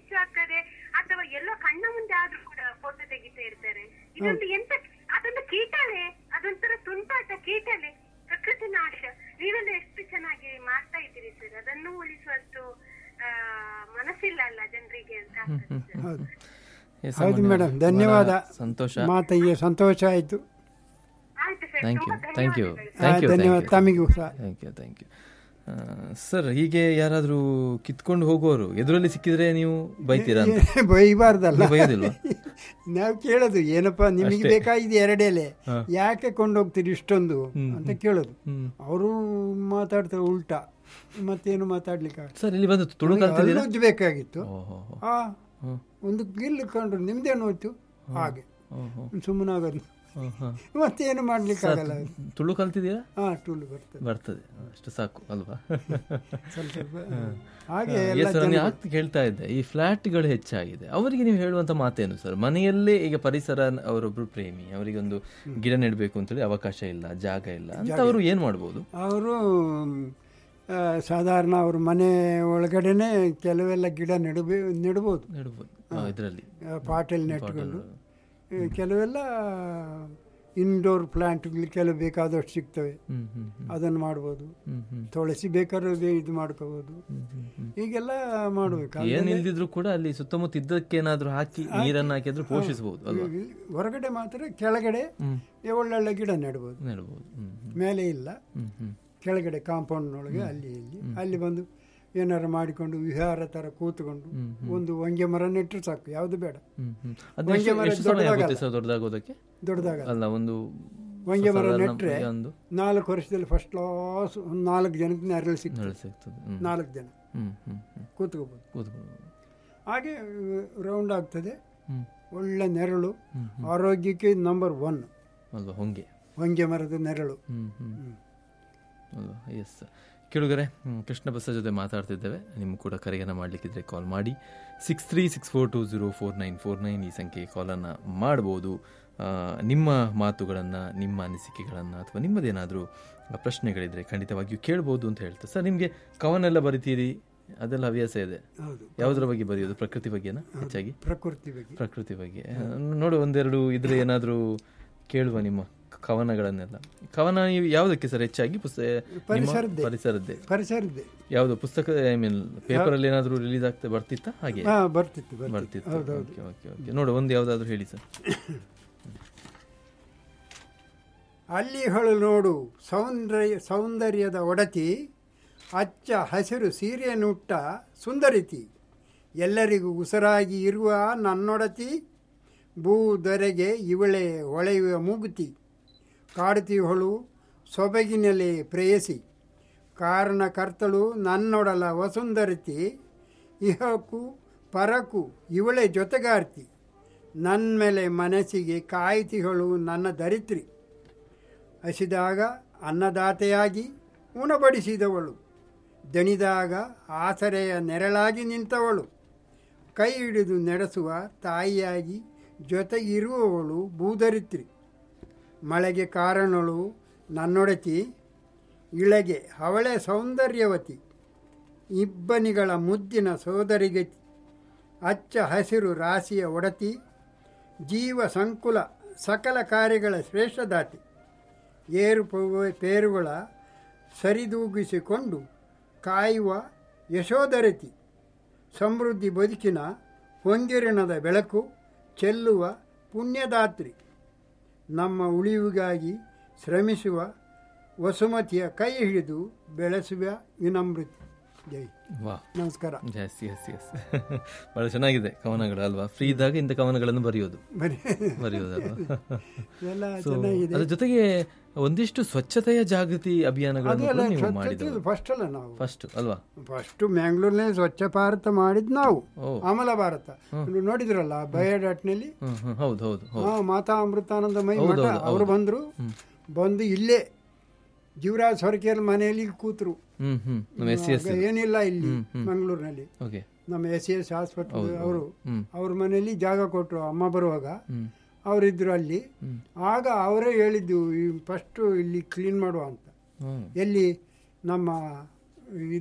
ಹುಚ್ಚು ಆಗ್ತದೆ ಅಥವಾ ಎಲ್ಲೋ ಕಣ್ಣ ಮುಂದೆ ಆದ್ರೂ ಕೂಡ ಫೋಟೋ ತೆಗಿತಾ ಇರ್ತಾರೆ ಇದೊಂದು ಎಂತ ಅದೊಂದು ಕೀಟಲೆ ಅದೊಂಥರ ತುಂಟಾಟ ಕೀಟಲೆ ಪ್ರಕೃತಿ ನಾಶ ನೀವೆಲ್ಲ ಎಷ್ಟು ಚೆನ್ನಾಗಿ ಮಾಡ್ತಾ ಇದ್ದೀರಿ ಸರ್ ಅದನ್ನು ಉಳಿಸುವಷ್ಟು ಆ, ಮನಸ್ಸಿಲ್ಲ ಅಲ್ಲ ಜನರಿಗೆ ಅಂತ ಆಗ್ತದೆ ಸರ್. ಹೌದು ಎಸ್ ಹೌದು ಅಮ್ಮಣ್ಣ, ಮೇಡಮ್ ಬಹಳ ಧನ್ಯವಾದ ಸಂತೋಷ ಮಾತಿಗೆ ಸಂತೋಷ ಆಯಿತು ಆಯ್ತು ಸರ್ ಥ್ಯಾಂಕ್ ಯು ತುಂಬಾ ಥ್ಯಾಂಕ್ ಯು ಧನ್ಯವಾದಗಳು. ಥ್ಯಾಂಕ್ ಯು ಧನ್ಯವಾದ ತಮಿಗೂ ಸಹ thank you thank you sir ಹೀಗೆ ಯಾರಾದರೂ ಕಿತ್ಕೊಂಡು ಹೋಗೋರು ಎದುರಲ್ಲಿ ಸಿಕ್ಕಿದ್ರೆ ನೀವು ಬೈತೀರಾ ಅಂತ ಏ, ಬೈಬಾರ್ದಲ್ಲ ನೀವು ಬೈಯೋದಿಲ್ವಾ? ನಾವು ಕೇಳೋದು ಏನಪ್ಪ ನಿಮಗೆ ಬೇಕಾಗಿದೆ ಎರಡೆಲೆ ಯಾಕೆ ಕೊಂಡೋಗ್ತೀರಿ ಇಷ್ಟೊಂದು ಅಂತ ಕೇಳೋದು ಅವರು ಮಾತಾಡ್ತಾರೆ ಉಲ್ಟಾ ಮತ್ತೇನು ಮಾತಾಡ್ಲಿಕ್ಕೆ ಸರ್ ಇಲ್ಲಿ ಬಂದು ತುಳು ಕಲ್ತಿದ್ದೀರಾ ಬೇಕಾಗಿತ್ತು ಓಹೋ ಆ ಒಂದು ಗಿಲ್ಲು ಕಂಡ್ರು ನಿಮ್ದೇನು ಹೋಯ್ತು ಹಾಗೆ ಓಹೋ ಸುಮ್ಮನಾಗೋದು ಓಹೋ ಮತ್ತೇನು ಮಾಡ್ಲಿಕ್ಕಾಗಲ್ಲ ತುಳು ಕಲ್ತಿದ್ದೀರಾ ಹಾ ಟೂಲ್ ಬರ್ತದೆ ಬರ್ತದೆ ಅಷ್ಟು ಸಾಕು ಅಲ್ವಾ ಸ್ವಲ್ಪ ಸ್ವಲ್ಪ ಹಾಗೆ ಆ, ಎಲ್ಲ ಎಸ್ ಸರ್, ನಾನು ಯಾಕೆ ಕೇಳ್ತಾ ಇದ್ದೆ ಈ ಫ್ಲಾಟ್ಗಳು ಹೆಚ್ಚಾಗಿದೆ ಅವರಿಗೆ ನೀವು ಹೇಳುವಂತ ಮಾತೇನು ಸರ್ ಮನೆಯಲ್ಲೇ ಈಗ ಪರಿಸರ ಅವರೊಬ್ರು ಪ್ರೇಮಿ ಅವರಿಗೆ ಒಂದು ಗಿಡ ನೆಡಬೇಕು ಅಂತೇಳಿ ಅವಕಾಶ ಇಲ್ಲ ಜಾಗ ಇಲ್ಲ ಅಂತ ಅವರು ಏನ್ ಮಾಡ್ಬೋದು ಅವರು ಸಾಧಾರಣ ಅವ್ರ ಮನೆ ಒಳಗಡೆನೆ ಕೆಲವೆಲ್ಲ ಗಿಡ ನೆಡಬೇ ನೆಡ್ಬೋದು ನೆಡ್ಬೋದು ಇದರಲ್ಲಿ ಆ, ಪಾಟಲ್ಲಿ ನೆಟ್ಕೊಂಡು ಆ, ಕೆಲವೆಲ್ಲ ಇಂಡೋರ್ ಪ್ಲಾಂಟ್ಗಳು ಕೆಲವು ಬೇಕಾದಷ್ಟು ಸಿಗ್ತವೆ ಹ್ಮ್ ಹ್ಮ್ ಹ್ಮ್ ಅದನ್ನು ಮಾಡ್ಬೋದು ಹ್ಮ್ ಹ್ಮ್ ತುಳಸಿ ಬೇಕಾದ್ರೆ ಇದು ಮಾಡ್ಕೋಬೋದು ಹ್ಮ್ ಹ್ಮ್ ಹ್ಮ್ ಹೀಗೆಲ್ಲ ಮಾಡಬೇಕು ಏನ್ ಇಲ್ದಿದ್ರು ಕೂಡ ಅಲ್ಲಿ ಸುತ್ತಮುತ್ತ ಇದ್ದಕ್ಕೇನಾದ್ರೂ ಹಾಕಿ ನೀರನ್ನ ಹಾಕಿದ್ರು ಪೋಷಿಸಬಹುದು ಅಲ್ವಾ ಹೊರಗಡೆ ಮಾತ್ರ ಕೆಳಗಡೆ ಹ್ಮ್ ಒಳ್ಳೊಳ್ಳೆ ಗಿಡ ನೆಡ್ಬೋದು ನೆಡ್ಬೋದು ಹ್ಮ್ ಹ್ಮ್ ಮೇಲೆ ಇಲ್ಲ ಹ್ಮ್ ಹ್ಮ್ ಕೆಳಗಡೆ ಕಾಂಪೌಂಡ್ನೊಳಗೆ ಅಲ್ಲಿ ಇಲ್ಲಿ ಅಲ್ಲಿ ಬಂದು ಏನಾರು ಮಾಡಿಕೊಂಡು ವಿಹಾರ ಥರ ಕೂತ್ಕೊಂಡು ಒಂದು ಹೊಂಗೆ ಮರ ನೆಟ್ಟರು ಸಾಕು ಯಾವುದು ಬೇಡ ಹ್ಮ್ ಹ್ಮ್ ಅದು ಹೊಂಗೆ ಎಷ್ಟು- ಮರ ಎಷ್ಟು ಸಮಯ ದೊಡ್ಡದಾಗಲ್ಲ. ಆಗುತ್ತೆ ಸರ್ ದೊಡ್ಡದಾಗೋದಕ್ಕೆ ದೊಡ್ಡದಾಗ ಅಲ್ಲ ಒಂದು ಹೊಂಗೆ ಮರ ಸಾಧಾರಣ ನೆಟ್ಟರೆ ಒಂದು ನಾಲ್ಕು ವರ್ಷದಲ್ಲಿ ಫಸ್ಟ್ ಕ್ಲಾಸ್ ಒಂದು ನಾಲ್ಕು ಜನಕ್ಕೆ ನೆರಳು ಸಿಗ್ತದೆ ನೆರಳು ಸಿಗ್ತದೆ ಹ್ಮ್ ನಾಲ್ಕು ಜನ ಹ್ಮ್ ಹ್ಮ್ ಹ್ಮ್ ಕೂತ್ಕೋಬೋದು ಕೂತ್ಕೊಳ್ಳೋದು. ಹಾಗೆ ರೌಂಡ್ ಆಗ್ತದೆ ಹ್ಮ್ ಒಳ್ಳೆ ನೆರಳು ಆರೋಗ್ಯಕ್ಕೆ ನಂಬರ್ ಒನ್ ಅಲ್ವಾ ಹೊಂಗೆ ಹೊಂಗೆ ಮರದ ನೆರಳು ಹ್ಮ್ ಹ್ಮ್ ಅಲ್ವಾ ಎಸ್ ಕೇಳುಗರೆ ಹ್ಮ್, ಕೃಷ್ಣ ಬಸ ಜೊತೆ ಮಾತಾಡ್ತಿದ್ದೇವೆ ನಿಮ್ಗೆ ಕೂಡ ಕರೆಯನ್ನು ಮಾಡಲಿಕ್ಕಿದ್ರೆ ಕಾಲ್ ಮಾಡಿ six three six four two zero four nine four nine ಈ ಸಂಖ್ಯೆಗೆ ಕಾಲನ್ನು ಮಾಡ್ಬೋದು ಆ, ನಿಮ್ಮ ಮಾತುಗಳನ್ನು ನಿಮ್ಮ ಅನಿಸಿಕೆಗಳನ್ನು ಅಥವಾ ನಿಮ್ಮದೇನಾದರೂ ಪ್ರಶ್ನೆಗಳಿದ್ರೆ ಖಂಡಿತವಾಗಿಯೂ ಕೇಳ್ಬೋದು ಅಂತ ಹೇಳ್ತಾರೆ ಸರ್ ನಿಮಗೆ ಕವನೆಲ್ಲ ಬರಿತೀರಿ ಅದೆಲ್ಲ ಹವ್ಯಾಸ ಇದೆ ಹೌದು ಯಾವುದರ ಬಗ್ಗೆ ಬರೆಯೋದು ಪ್ರಕೃತಿ ಬಗ್ಗೆನಾ ಹೆಚ್ಚಾಗಿ ಪ್ರಕೃತಿ ಬಗ್ಗೆ ಪ್ರಕೃತಿ ಬಗ್ಗೆ ನೋಡು ಒಂದೆರಡು ಇದ್ರೆ ಏನಾದರೂ ಕೇಳುವ ನಿಮ್ಮ ಕವನಗಳನ್ನೆಲ್ಲ ಕವನ ನೀವು ಯಾವುದಕ್ಕೆ ಸರ್ ಹೆಚ್ಚಾಗಿ ಪುಸ್ತಕ ನಿಮ್ಮ ಪರಿಸರದ್ದೇ. ಪರಿಸರದ್ದೇ ಪರಿಸರದ್ದೇ ಯಾವುದು ಪುಸ್ತಕ ಐ ಮೀನ್ ಪೇಪರ್ ಅಲ್ಲಿ ಏನಾದರೂ ರಿಲೀಸ್ ಆಗ್ತಾ ಬರ್ತಿತ್ತಾ ಹಾಗೆ ಹಾ ಬರ್ತಿತ್ತು ಬರ್ತಿತ್ತು ಬರ್ತಿತ್ತು ಓಕೆ ಓಕೆ ಓಕೆ ನೋಡು ಒಂದು ಯಾವುದಾದ್ರೂ ಹೇಳಿ ಸರ್ ಅಲ್ಲಿ ಹೊಳು ನೋಡು ಸೌಂದರ್ಯ ಸೌಂದರ್ಯದ ಒಡತಿ ಅಚ್ಚ ಹಸಿರು ಸೀರೆಯನ್ನುಟ್ಟ ಸುಂದರಿತಿ ಎಲ್ಲರಿಗೂ ಉಸಿರಾಗಿ ಇರುವ ನನ್ನೊಡತಿ ಭೂ ದೊರೆಗೆ ಇವಳೆ ಹೊಳೆಯುವ ಮೂಗುತಿ ಕಾಡುತ್ತಿಹೊಳು ಸೊಬಗಿನಲ್ಲಿ ಪ್ರೇಯಸಿ ಕಾರಣಕರ್ತಳು ನನ್ನೊಡಲ ವಸುಂಧರಿತಿ ಇಹಕ್ಕೂ ಪರಕ್ಕೂ ಇವಳೆ ಜೊತೆಗಾರ್ತಿ ನನ್ನ ಮೇಲೆ ಮನಸ್ಸಿಗೆ ಕಾಯ್ತಿಹಳು ನನ್ನ ದರಿತ್ರಿ ಹಸಿದಾಗ ಅನ್ನದಾತೆಯಾಗಿ ಉಣಬಡಿಸಿದವಳು ದಣಿದಾಗ ಆಸರೆಯ ನೆರಳಾಗಿ ನಿಂತವಳು ಕೈ ಹಿಡಿದು ನಡೆಸುವ ತಾಯಿಯಾಗಿ ಜೊತೆಗಿರುವವಳು ಭೂಧರಿತ್ರಿ ಮಳೆಗೆ ಕಾರಣಳು ನನ್ನೊಡತಿ ಇಳೆಗೆ ಅವಳೆ ಸೌಂದರ್ಯವತಿ ಇಬ್ಬನಿಗಳ ಮುದ್ದಿನ ಸೋದರಿಗತಿ ಅಚ್ಚ ಹಸಿರು ರಾಶಿಯ ಒಡತಿ ಜೀವ ಸಂಕುಲ ಸಕಲ ಕಾರ್ಯಗಳ ಶ್ರೇಷ್ಠದಾತಿ ಏರು ಪೋ- ಪೇರುಗಳ ಸರಿದೂಗಿಸಿಕೊಂಡು ಕಾಯುವ ಯಶೋಧರತಿ ಸಮೃದ್ಧಿ ಬದುಕಿನ ಹೊಂಗಿರಣದ ಬೆಳಕು ಚೆಲ್ಲುವ ಪುಣ್ಯದಾತ್ರಿ ನಮ್ಮ ಉಳಿವಿಗಾಗಿ ಶ್ರಮಿಸುವ ವಸುಮತಿಯ ಕೈ ಹಿಡಿದು ಬೆಳೆಸುವ ವಿನಮ್ರತಿ ಜೈ ವಾ ನಮಸ್ಕಾರ ಎಸ್ ಎಸ್ ಎಸ್ ಬಹಳ ಚೆನ್ನಾಗಿದೆ ಕವನಗಳು ಅಲ್ವಾ ಫ್ರೀ ಇದ್ದಾಗ ಇಂಥ ಕವನಗಳನ್ನು ಬರೆಯೋದು ಬರೀ ಬರೆಯೋದಲ್ವಾ ಎಲ್ಲ ಸೊ ಚೆನ್ನಾಗಿದೆ ಅದ್ರ ಜೊತೆಗೆ ಒಂದಿಷ್ಟು ಸ್ವಚ್ಛತೆಯ ಜಾಗೃತಿ ಅಭಿಯಾನಗಳನ್ನು ಅದೆಲ್ಲ ಕೂಡ ನೀವು ಸ್ವಚ್ಛತೆ ಮಾಡಿದ್ರು ಫಸ್ಟ್ ಅಲ್ಲ ನಾವು ಫಸ್ಟ್ ಅಲ್ವಾ ಫಸ್ಟ್ ಮ್ಯಾಂಗ್ಳೂರ್ನಲ್ಲಿ ಸ್ವಚ್ಛ ಭಾರತ ಮಾಡಿದ್ ನಾವು ಓ. ಅಮಲ ಭಾರತ ನೀವು ನೋಡಿದ್ರಲ್ಲ ಬಯೋಡಾಟ್ನಲ್ಲಿ ಹ್ಮ್ ಹ್ಮ್ ಹೌದು ಹೌದು ಹೌದು ಹಾ ಮಾತಾ ಅಮೃತಾನಂದ ಮೈ ಹೌದು, ಮಠ ಹೌದು, ಅವರು ಬಂದ್ರು ಬಂದು ಇಲ್ಲೇ ಜೀವರಾಜ್ ಹೊರಕೇರ್ ಮನೆಯಲ್ಲಿ ಕೂತ್ರು ಹ್ಮ್ ಹ್ಮ್ ನಮ್ಮ ಎಸ್ ಸಿ ಎಸ್ ಆಗ ಏನಿಲ್ಲ ಇಲ್ಲಿ ಮಂಗಳೂರಿನಲ್ಲಿ ಓಕೆ ನಮ್ಮ ಎಸ್ ಸಿ ಎಸ್ ಆಸ್ಪತ್ರೆ ಅವರು ಹ್ಮ್. ಅವ್ರ ಮನೆಯಲ್ಲಿ ಜಾಗ ಕೊಟ್ಟರು ಅಮ್ಮ ಬರುವಾಗ ಹ್ಮ್ ಅವರಿದ್ರು ಅಲ್ಲಿ ಆಗ ಅವರೇ ಹೇಳಿದ್ದು ಫಸ್ಟು ಇಲ್ಲಿ ಕ್ಲೀನ್ ಮಾಡುವ ಅಂತ ಹ್ಮ್ ಎಲ್ಲಿ ನಮ್ಮ